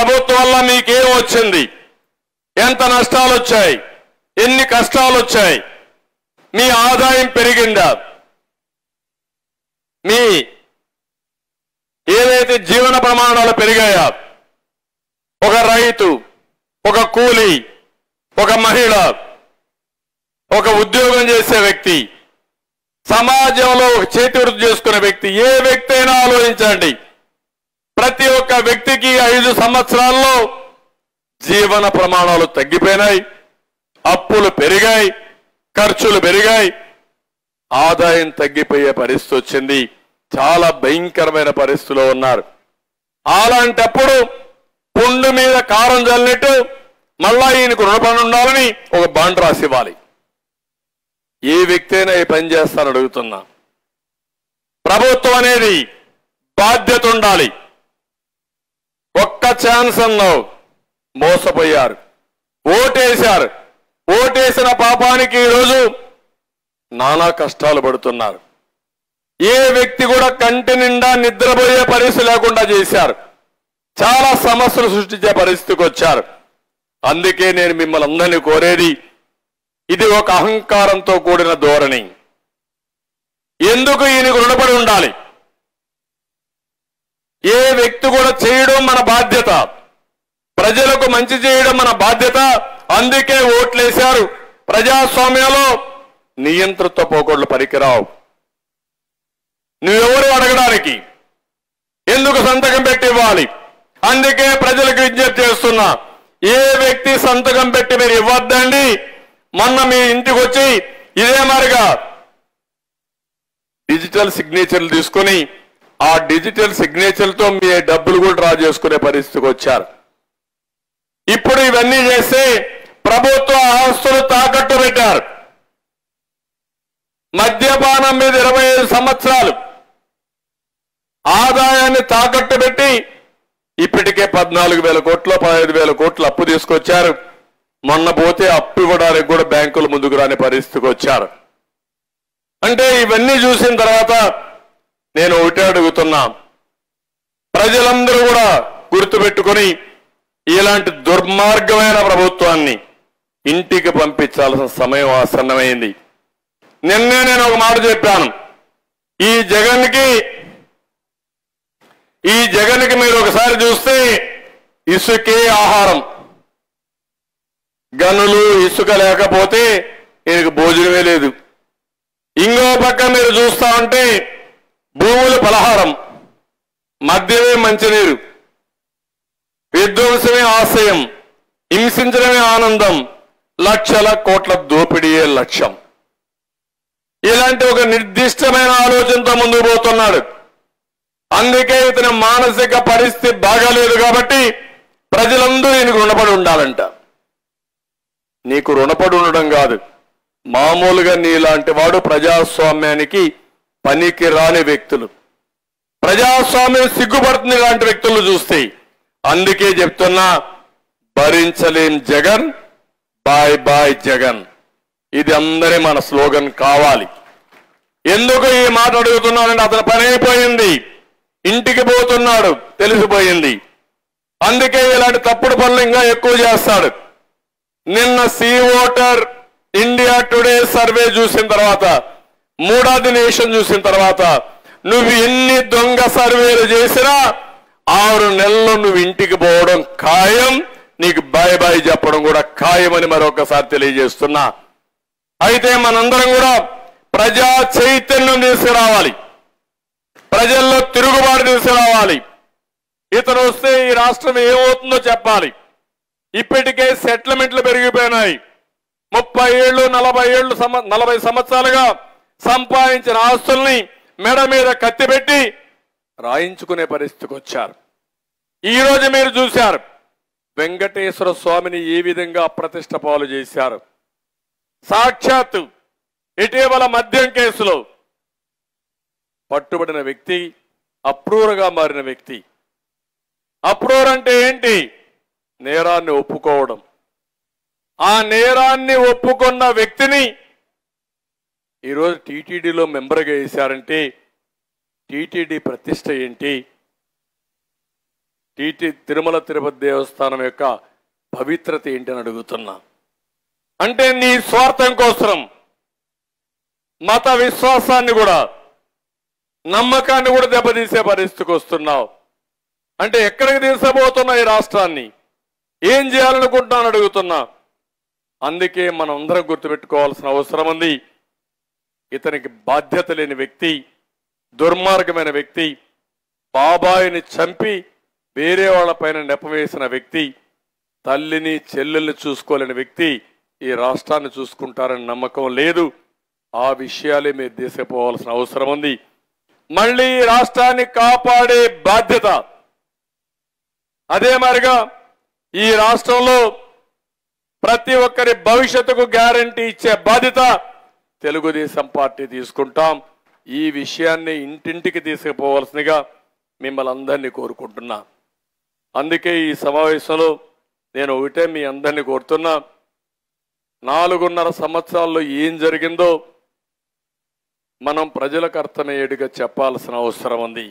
ప్రభుత్వం వల్ల మీకేం వచ్చింది ఎంత నష్టాలు వచ్చాయి ఎన్ని కష్టాలు వచ్చాయి మీ ఆదాయం పెరిగిందా మీ ఏదైతే జీవన ప్రమాణాలు పెరిగాయా ఒక రైతు ఒక కూలి ఒక మహిళ ఒక ఉద్యోగం చేసే వ్యక్తి సమాజంలో ఒక చేతి వృత్తి చేసుకునే వ్యక్తి ఏ వ్యక్తి అయినా ఆలోచించండి ప్రతి ఒక్క వ్యక్తికి ఐదు సంవత్సరాల్లో జీవన ప్రమాణాలు తగ్గిపోయినాయి అప్పులు పెరిగాయి ఖర్చులు పెరిగాయి ఆదాయం తగ్గిపోయే పరిస్థితి వచ్చింది చాలా భయంకరమైన పరిస్థితిలో ఉన్నారు అలాంటప్పుడు పుండు మీద కారం చల్లినట్టు మళ్ళా ఈయనకు రుణపడి ఉండాలని ఒక బాండ్ రాసి ఇవ్వాలి ఏ వ్యక్తి అయినా ఈ పని చేస్తానని అడుగుతున్నా ప్రభుత్వం అనేది బాధ్యత ఉండాలి ఒక్క ఛాన్స్ అన్నావు మోసపోయారు ఓటేశారు ఓటేసిన పాపానికి ఈరోజు నానా కష్టాలు పడుతున్నారు ఏ వ్యక్తి కూడా కంటి నిండా నిద్రపోయే పరిస్థితి లేకుండా చేశారు చాలా సమస్యలు సృష్టించే పరిస్థితికి వచ్చారు అందుకే నేను మిమ్మల్ని అందరినీ కోరేది ఇది ఒక అహంకారంతో కూడిన ధోరణి ఎందుకు ఈయనకు రుణపడి ఉండాలి ఏ వ్యక్తి కూడా చేయడం మన బాధ్యత ప్రజలకు మంచి చేయడం మన బాధ్యత అందుకే ఓట్లేశారు ప్రజాస్వామ్యంలో నియంత్రిత పోకూడలు పనికిరావు నువ్వెవరు అడగడానికి ఎందుకు సంతకం పెట్టి ఇవ్వాలి అందుకే ప్రజలకు విజ్ఞప్తి చేస్తున్నా ఏ వ్యక్తి సంతకం పెట్టి మీరు ఇవ్వద్దండి మొన్న మీ ఇంటికి వచ్చి ఇదే మారిగా డిజిటల్ సిగ్నేచర్లు తీసుకొని ఆ డిజిటల్ సిగ్నేచర్లతో మీ డబ్బులు కూడా డ్రా చేసుకునే పరిస్థితికి వచ్చారు ఇప్పుడు ఇవన్నీ చేస్తే ప్రభుత్వ ఆస్తులు తాకట్టు పెట్టారు మద్యపానం మీద ఇరవై ఐదు సంవత్సరాలు ఆదాయాన్ని తాకట్టు పెట్టి ఇప్పటికే పద్నాలుగు వేల కోట్లు పదహైదు వేల కోట్లు అప్పు తీసుకొచ్చారు మొన్న పోతే అప్పు ఇవ్వడానికి కూడా బ్యాంకులు ముందుకు రాని పరిస్థితికి వచ్చారు అంటే ఇవన్నీ చూసిన తర్వాత నేను ఒకటే అడుగుతున్నా ప్రజలందరూ కూడా గుర్తుపెట్టుకొని ఇలాంటి దుర్మార్గమైన ప్రభుత్వాన్ని ఇంటికి పంపించాల్సిన సమయం ఆసన్నమైంది నిన్నే నేను ఒక మాట చెప్పాను ఈ జగన్కి ఈ జగన్కి మీరు ఒకసారి చూస్తే ఇసుకే ఆహారం గనులు ఇసుక లేకపోతే ఈయనకు భోజనమే లేదు ఇంకో పక్క మీరు చూస్తా ఉంటే భూములు పలహారం మద్యమే మంచినీరు విధ్వంసమే ఆశయం హింసించడమే ఆనందం లక్షల కోట్ల దోపిడీయే లక్ష్యం ఇలాంటి ఒక నిర్దిష్టమైన ఆలోచనతో ముందుకు పోతున్నాడు అందుకే ఇతని మానసిక పరిస్థితి బాగాలేదు కాబట్టి ప్రజలందరూ ఈయనకు రుణపడి ఉండాలంట నీకు రుణపడి ఉండడం కాదు మామూలుగా నీలాంటి వాడు ప్రజాస్వామ్యానికి పనికి రాని వ్యక్తులు ప్రజాస్వామ్యం సిగ్గుపడుతుంది ఇలాంటి వ్యక్తులు చూస్తే అందుకే చెప్తున్నా భరించలేం జగన్ బాయ్ బాయ్ జగన్ ఇది అందరి మన స్లోగన్ కావాలి ఎందుకు ఈ మాట అడుగుతున్నానంటే అతని పని అయిపోయింది ఇంటికి పోతున్నాడు తెలిసిపోయింది అందుకే ఇలాంటి తప్పుడు పనులు ఇంకా ఎక్కువ చేస్తాడు నిన్న C voter India today survey చూసిన తర్వాత మూడాది నేషన్ చూసిన తర్వాత నువ్వు ఎన్ని దొంగ సర్వేలు చేసినా ఆరు నెలల్లో నువ్వు ఇంటికి పోవడం ఖాయం నీకు బాయ్ బాయ్ చెప్పడం కూడా ఖాయమని మరొకసారి తెలియజేస్తున్నా అయితే మనందరం కూడా ప్రజా చైతన్యం తీసుకురావాలి ప్రజల్లో తిరుగుబాటు తీసుకురావాలి ఇతను వస్తే ఈ రాష్ట్రం ఏమవుతుందో చెప్పాలి ఇప్పటికే సెటిల్మెంట్లు పెరిగిపోయినాయి ముప్పై ఏళ్ళు నలభై ఏళ్ళు సంవ- నలభై సంవత్సరాలుగా సంపాదించిన ఆస్తుల్ని మెడ మీద కత్తి పెట్టి రాయించుకునే పరిస్థితికి వచ్చారు ఈ రోజు మీరు చూశారు వెంకటేశ్వర స్వామిని ఏ విధంగా అప్రతిష్ట పాలు చేశారు సాక్షాత్తు ఇటీవల మద్యం కేసులో పట్టుబడిన వ్యక్తి అప్రూరగా మారిన వ్యక్తి అప్రూర్ అంటే ఏంటి నేరాన్ని ఒప్పుకోవడం ఆ నేరాన్ని ఒప్పుకున్న వ్యక్తిని ఈరోజు టీటీడీలో మెంబర్గా వేశారంటే టీటీడీ ప్రతిష్ట ఏంటి టీటీ తిరుమల తిరుపతి దేవస్థానం యొక్క పవిత్రత ఏంటని అడుగుతున్నా అంటే నీ స్వార్థం కోసం మత విశ్వాసాన్ని కూడా నమ్మకాన్ని కూడా దెబ్బతీసే పరిస్థితికి వస్తున్నావు అంటే ఎక్కడికి తీసుకుపోతున్నా ఈ రాష్ట్రాన్ని ఏం చేయాలనుకుంటున్నాను అడుగుతున్నా అందుకే మనం అందరం గుర్తుపెట్టుకోవాల్సిన అవసరం ఉంది ఇతనికి బాధ్యత లేని వ్యక్తి దుర్మార్గమైన వ్యక్తి బాబాయిని చంపి వేరే వాళ్ళ పైన నెపవేసిన వ్యక్తి తల్లిని చెల్లెల్ని చూసుకోలేని వ్యక్తి ఈ రాష్ట్రాన్ని చూసుకుంటారని నమ్మకం లేదు ఆ విషయాలే మీరు తీసుకుపోవాల్సిన అవసరం ఉంది మళ్ళీ ఈ రాష్ట్రాన్ని కాపాడే బాధ్యత అదే మరిగా ఈ రాష్ట్రంలో ప్రతి ఒక్కరి భవిష్యత్తుకు గ్యారంటీ ఇచ్చే బాధ్యత తెలుగుదేశం పార్టీ తీసుకుంటాం ఈ విషయాన్ని ఇంటింటికి తీసుకుపోవాల్సిందిగా మిమ్మల్ని అందరినీ కోరుకుంటున్నా అందుకే ఈ సమావేశంలో నేను ఒకటే మీ అందరినీ కోరుతున్నా నాలుగున్నర సంవత్సరాల్లో ఏం జరిగిందో మనం ప్రజలకు అర్థమయ్యేట్టుగా చెప్పాల్సిన అవసరం ఉంది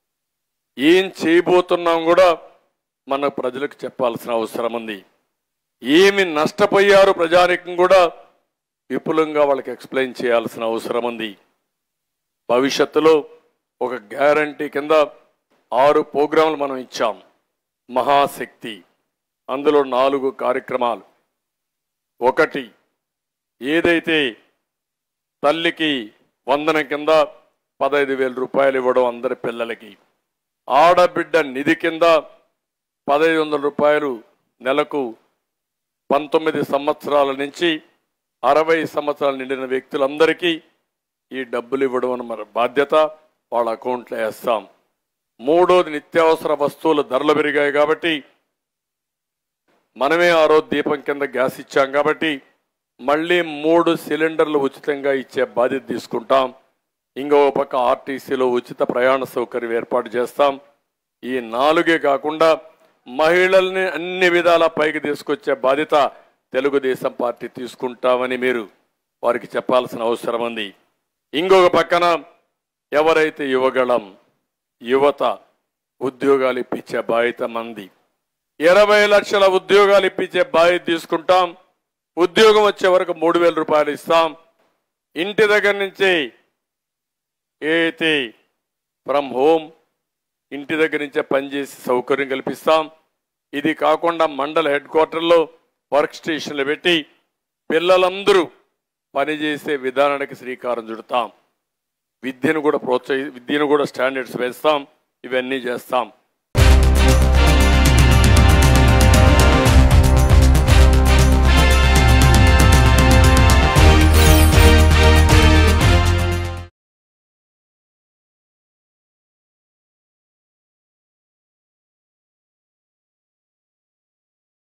ఏం చేయబోతున్నాం కూడా మన ప్రజలకు చెప్పాల్సిన అవసరం ఉంది ఏమి నష్టపోయారు ప్రజానికం కూడా విపులంగా వాళ్ళకి ఎక్స్ప్లెయిన్ చేయాల్సిన అవసరం ఉంది భవిష్యత్తులో ఒక గ్యారంటీ కింద ఆరు ప్రోగ్రాంలు మనం ఇచ్చాం మహాశక్తి అందులో నాలుగు కార్యక్రమాలు ఒకటి ఏదైతే తల్లికి వందన కింద పదహైదు వేల రూపాయలు ఇవ్వడం అందరి పిల్లలకి ఆడబిడ్డ నిధి కింద పదహైదు వందల రూపాయలు నెలకు పంతొమ్మిది సంవత్సరాల నుంచి అరవై సంవత్సరాలు నిండిన వ్యక్తులందరికీ ఈ డబ్బులు ఇవ్వడం అన్న మన బాధ్యత వాళ్ళ అకౌంట్లో వేస్తాం మూడోది నిత్యావసర వస్తువుల ధరలు పెరిగాయి కాబట్టి మనమే ఆ రోజు దీపం కింద గ్యాస్ ఇచ్చాం కాబట్టి మళ్ళీ మూడు సిలిండర్లు ఉచితంగా ఇచ్చే బాధ్యత తీసుకుంటాం ఇంకో పక్క ఆర్టీసీలో ఉచిత ప్రయాణ సౌకర్యం ఏర్పాటు చేస్తాం ఈ నాలుగే కాకుండా మహిళల్ని అన్ని విధాల పైకి తీసుకొచ్చే బాధ్యత తెలుగుదేశం పార్టీ తీసుకుంటామని మీరు వారికి చెప్పాల్సిన అవసరం ఉంది ఇంకొక పక్కన ఎవరైతే యువగళం యువత ఉద్యోగాలు ఇప్పించే బాధ్యత మంది ఇరవై లక్షల ఉద్యోగాలు ఇప్పించే బాధ్యత తీసుకుంటాం ఉద్యోగం వచ్చే వరకు మూడు వేల రూపాయలు ఇస్తాం ఇంటి దగ్గర నుంచి ఏదైతే ఫ్రమ్ హోమ్ ఇంటి దగ్గర నుంచే పనిచేసి సౌకర్యం కల్పిస్తాం ఇది కాకుండా మండల హెడ్ క్వార్టర్లో వర్క్ స్టేషన్లు పెట్టి పిల్లలందరూ పనిచేసే విధానానికి శ్రీకారం చుడతాం విద్యను కూడా ప్రోత్సహి విద్యను కూడా స్టాండర్డ్స్ వేస్తాం ఇవన్నీ చేస్తాం